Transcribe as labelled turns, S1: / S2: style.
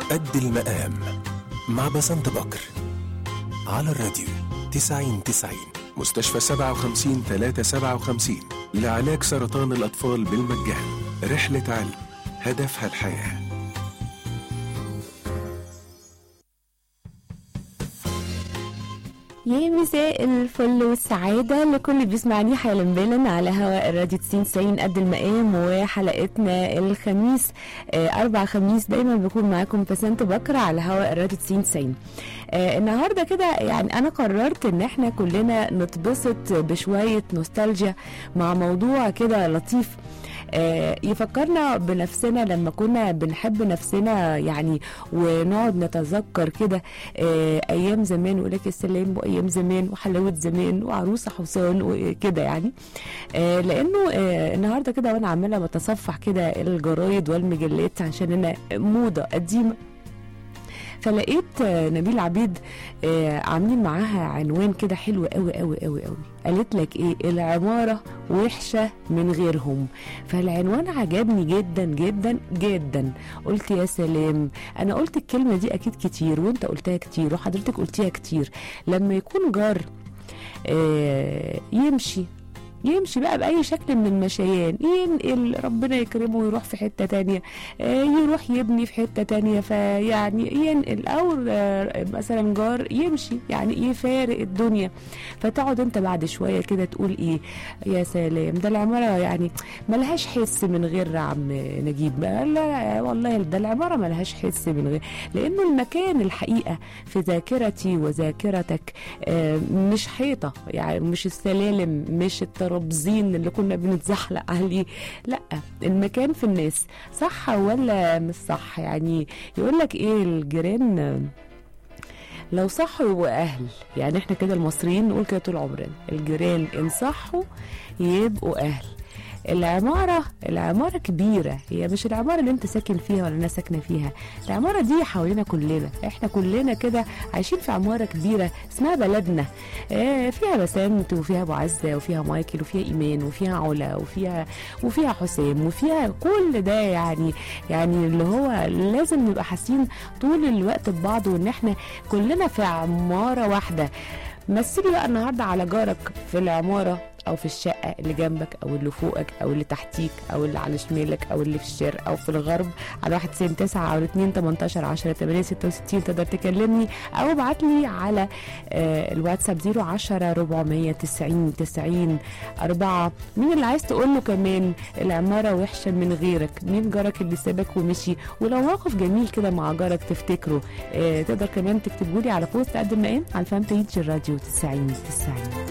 S1: قد المقام مع بسنت بكر على الراديو 90 90 مستشفى 57 357 لعلاج سرطان الأطفال بالمجان رحلة علم هدفها الحياه
S2: يا مساء الفل والسعادة لكل اللي بيسمعني حالا بالا على هواء الراديو 90 90 قد المقام وحلقتنا الخميس آه أربع خميس دايما بكون معاكم بسنت بكر على هواء الراديو 90 90 آه النهارده كده يعني أنا قررت إن احنا كلنا نتبسط بشوية نوستالجيا مع موضوع كده لطيف آه، يفكرنا بنفسنا لما كنا بنحب نفسنا يعني ونقعد نتذكر كده آه، ايام زمان ويقول لك السلام وايام زمان وحلاوه زمان وعروسه حصان وكده يعني آه، لانه آه، النهارده كده وانا عماله بتصفح كده الجرايد والمجلات عشان انا موضه قديمه فلقيت آه، نبيل عبيد آه، عاملين معاها عنوان كده حلو قوي قوي قوي قوي قالت لك ايه العماره وحشه من غيرهم فالعنوان عجبني جدا جدا جدا قلت يا سلام انا قلت الكلمه دي اكيد كتير وانت قلتها كتير وحضرتك قلتيها كتير لما يكون جار آه، يمشي يمشي بقى بأي شكل من المشيان ينقل ربنا يكرمه ويروح في حتة تانية آه، يروح يبني في حتة تانية فيعني ينقل أو آه، مثلا جار يمشي يعني يفارق الدنيا فتقعد انت بعد شوية كده تقول ايه يا سلام ده العمارة يعني ملهاش حس من غير عم نجيب لا لا والله ده العمارة ملهاش حس من غير لأنه المكان الحقيقة في ذاكرتي وذاكرتك آه، مش حيطة يعني مش السلالم مش الترابزين اللي كنا بنتزحلق عليه لا المكان في الناس صح ولا مش صح يعني يقول لك ايه الجيران آه، لو صحوا يبقوا اهل يعني احنا كده المصريين نقول كده طول عمرنا الجيران ان صحوا يبقوا اهل العمارة العمارة كبيرة هي مش العمارة اللي انت ساكن فيها ولا انا ساكنة فيها العمارة دي حوالينا كلنا احنا كلنا كده عايشين في عمارة كبيرة اسمها بلدنا اه فيها بسنت وفيها ابو عزة وفيها مايكل وفيها ايمان وفيها علا وفيها وفيها حسام وفيها كل ده يعني يعني اللي هو لازم نبقى حاسين طول الوقت ببعض وان احنا كلنا في عمارة واحدة مثلي بقى النهارده على جارك في العماره او في الشقه اللي جنبك او اللي فوقك او اللي تحتيك او اللي على شمالك او اللي في الشرق او في الغرب على 1 9 9 او 2 18 10 8 66 تقدر تكلمني او ابعت لي على آه الواتساب 010 490 90 4 مين اللي عايز تقول له كمان العماره وحشه من غيرك مين جارك اللي سابك ومشي ولو موقف جميل كده مع جارك تفتكره آه تقدر كمان تكتبه لي على بوست قد المقام على الفان بيج الراديو 90 90